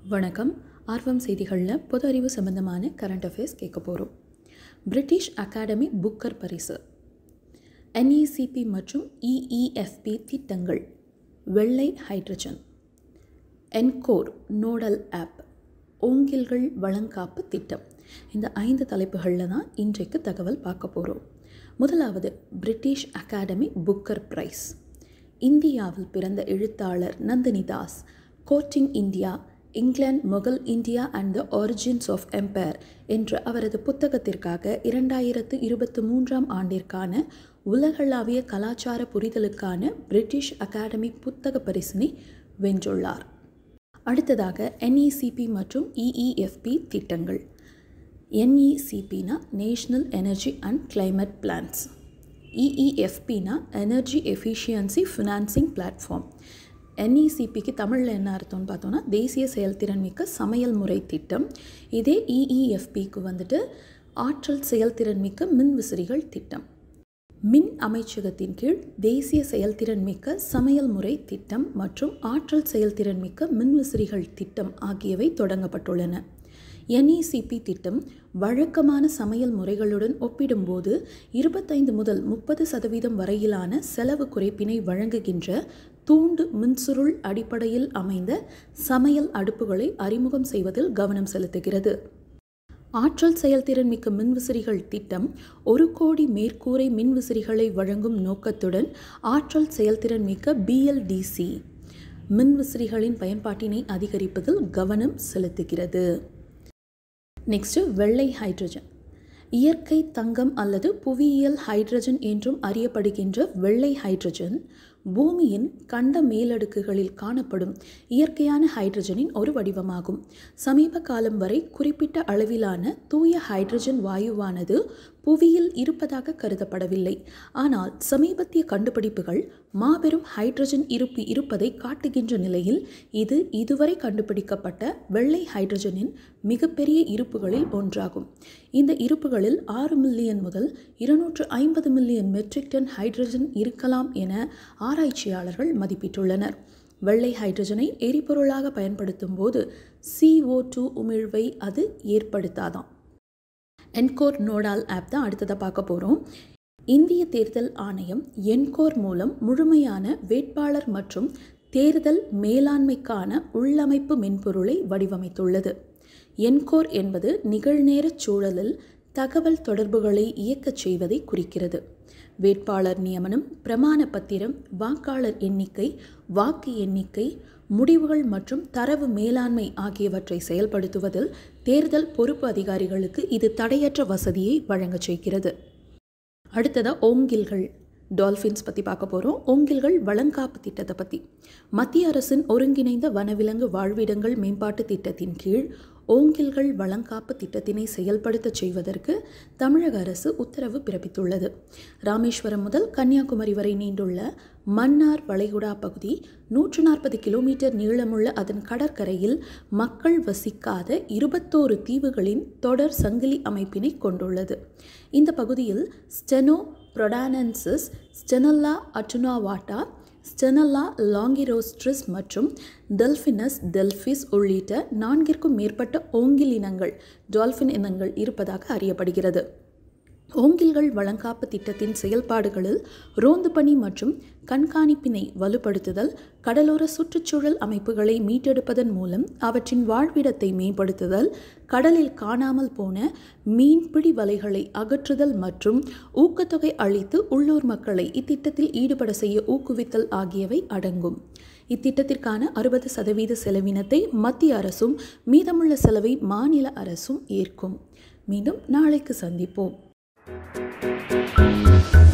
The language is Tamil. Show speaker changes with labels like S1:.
S1: வணக்கம் ஆர்வம் செய்திகளில் பொது அறிவு சம்பந்தமான கரண்ட் அஃபேர்ஸ் கேட்க போகிறோம் பிரிட்டிஷ் அகாடமி புக்கர் பரிசு என்இசிபி மற்றும் இஇஎஃப்பி திட்டங்கள் வெள்ளை ஹைட்ரஜன் என்கோர் நோடல் ஆப் ஓங்கில்கள் வளங்காப்பு திட்டம் இந்த ஐந்து தலைப்புகளில் தான் இன்றைக்கு தகவல் பார்க்க போகிறோம் முதலாவது பிரிட்டிஷ் அகாடமி புக்கர் பிரைஸ் இந்தியாவில் பிறந்த எழுத்தாளர் Nandini Das courting India England Mughal India and the origins of empire என்ற அவரது புத்தகத்திற்காக இரண்டாயிரத்து இருபத்தி மூன்றாம் ஆண்டிற்கான உலகளாவிய கலாச்சார புரிதலுக்கான பிரிட்டிஷ் அகாடமி புத்தக பரிசினை வென்றுள்ளார் அடுத்ததாக என்இசிபி மற்றும் இஇஎஃப்பி திட்டங்கள் என்இசிபினா national energy and climate plans இஇஎஃப்பினா எனர்ஜி எஃபிஷியன்சி ஃபினான்சிங் பிளாட்ஃபார்ம் என்இசிபிக்கு தமிழில் என்ன அர்த்தம்னு பார்த்தோன்னா தேசிய செயல்திறன் மிக்க சமையல் முறை திட்டம் இதே இஇஎஃப்பிக்கு வந்துட்டு ஆற்றல் செயல்திறன் மிக்க மின் விசிறிகள் திட்டம் மின் அமைச்சகத்தின் கீழ் தேசிய செயல்திறன் மிக்க சமையல் முறை திட்டம் மற்றும் ஆற்றல் செயல்திறன் மிக்க மின்விசிறிகள் திட்டம் ஆகியவை தொடங்கப்பட்டுள்ளன என்இசிபி திட்டம் வழக்கமான சமையல் முறைகளுடன் ஒப்பிடும்போது இருபத்தைந்து முதல் முப்பது சதவீதம் வரையிலான செலவு குறைப்பினை வழங்குகின்ற தூண்டு மின்சுருள் அடிப்படையில் அமைந்த சமையல் அடுப்புகளை அறிமுகம் செய்வதில் கவனம் செலுத்துகிறது ஆற்றல் செயல்திறன் மிக்க மின்விசிறிகள் திட்டம் ஒரு கோடி மேற்கூரை மின்விசிறிகளை வழங்கும் நோக்கத்துடன் ஆற்றல் செயல்திறன் மிக்க பிஎல்டிசி மின்விசிறிகளின் பயன்பாட்டினை அதிகரிப்பதில் கவனம் செலுத்துகிறது நெக்ஸ்ட்டு வெள்ளை ஹைட்ரஜன் இயற்கை தங்கம் அல்லது புவியியல் ஹைட்ரஜன் என்றும் அறியப்படுகின்ற வெள்ளை ஹைட்ரஜன் பூமியின் கண்ட மேலடுக்குகளில் காணப்படும் இயற்கையான ஹைட்ரஜனின் ஒரு வடிவமாகும் சமீப காலம் வரை குறிப்பிட்ட அளவிலான தூய ஹைட்ரஜன் வாயுவானது புவியில் இருப்பதாக கருதப்படவில்லை ஆனால் சமீபத்திய கண்டுபிடிப்புகள் மாபெரும் ஹைட்ரஜன் இருப்பு இருப்பதை காட்டுகின்ற நிலையில் இது இதுவரை கண்டுபிடிக்கப்பட்ட வெள்ளை ஹைட்ரஜனின் மிகப்பெரிய இருப்புகளில் ஒன்றாகும் இந்த இருப்புகளில் ஆறு மில்லியன் முதல் இருநூற்று ஐம்பது மில்லியன் மெட்ரிக் டன் ஹைட்ரஜன் இருக்கலாம் என ஆராய்ச்சியாளர்கள் மதிப்பிட்டுள்ளனர் வெள்ளை ஹைட்ரஜனை எரிபொருளாக பயன்படுத்தும் போது சிஓ டூ உமிழ்வை அது ஏற்படுத்தாதாம் என்கோர் நோடால் ஆப் தான் அடுத்ததாக பார்க்க போகிறோம் இந்திய தேர்தல் ஆணையம் என்கோர் மூலம் முழுமையான வேட்பாளர் மற்றும் தேர்தல் மேலாண்மைக்கான உள்ளமைப்பு மென்பொருளை வடிவமைத்துள்ளது என்கோர் என்பது நிகழ்நேர சூழலில் தகவல் தொடர்புகளை இயக்கச் செய்வதை குறிக்கிறது வேட்பாளர் நியமனம் பிரமாண பத்திரம் வாக்காளர் எண்ணிக்கை வாக்கு எண்ணிக்கை முடிவுகள் மற்றும் தரவு மேலாண்மை ஆகியவற்றை செயல்படுத்துவதில் தேர்தல் பொறுப்பு அதிகாரிகளுக்கு இது தடையற்ற வசதியை வழங்கச் செய்கிறது அடுத்ததாக ஓங்கில்கள் டால்ஃபின்ஸ் பற்றி பார்க்க போகிறோம் ஓங்கில்கள் வளங்காப்பு திட்டத்தை பற்றி மத்திய அரசின் ஒருங்கிணைந்த வனவிலங்கு வாழ்விடங்கள் மேம்பாட்டு திட்டத்தின் கீழ் ஓங்கில்கள் வளங்காப்பு திட்டத்தினை செயல்படுத்த செய்வதற்கு தமிழக அரசு உத்தரவு பிறப்பித்துள்ளது ராமேஸ்வரம் முதல் கன்னியாகுமரி வரை நீண்டுள்ள மன்னார் வளைகுடா பகுதி நூற்று நாற்பது கிலோமீட்டர் நீளமுள்ள அதன் கடற்கரையில் மக்கள் வசிக்காத இருபத்தோரு தீவுகளின் தொடர் சங்கிலி அமைப்பினை கொண்டுள்ளது இந்த பகுதியில் ஸ்டெனோ ப்ரொடானன்சிஸ் ஸ்டெனல்லா அட்டுனாவாட்டா ஸ்டெனல்லா லாங்கிரோஸ்ட்ரிஸ் மற்றும் டெல்ஃபினஸ் டெல்ஃபிஸ் உள்ளிட்ட நான்கிற்கும் மேற்பட்ட ஓங்கில் இனங்கள் டால்ஃபின் இனங்கள் இருப்பதாக அறியப்படுகிறது ஓங்கில்கள் வளங்காப்பு திட்டத்தின் செயல்பாடுகளில் ரோந்து பணி மற்றும் கண்காணிப்பினை வலுப்படுத்துதல் கடலோர சுற்றுச்சூழல் அமைப்புகளை மீட்டெடுப்பதன் மூலம் அவற்றின் வாழ்விடத்தை மேம்படுத்துதல் கடலில் காணாமல் போன மீன்பிடி வலைகளை அகற்றுதல் மற்றும் ஊக்கத்தொகை அளித்து உள்ளூர் மக்களை இத்திட்டத்தில் ஈடுபட செய்ய ஊக்குவித்தல் ஆகியவை அடங்கும் இத்திட்டத்திற்கான அறுபது சதவீத செலவினத்தை மத்திய அரசும் மீதமுள்ள செலவை மாநில அரசும் ஏற்கும் மீண்டும் நாளைக்கு சந்திப்போம்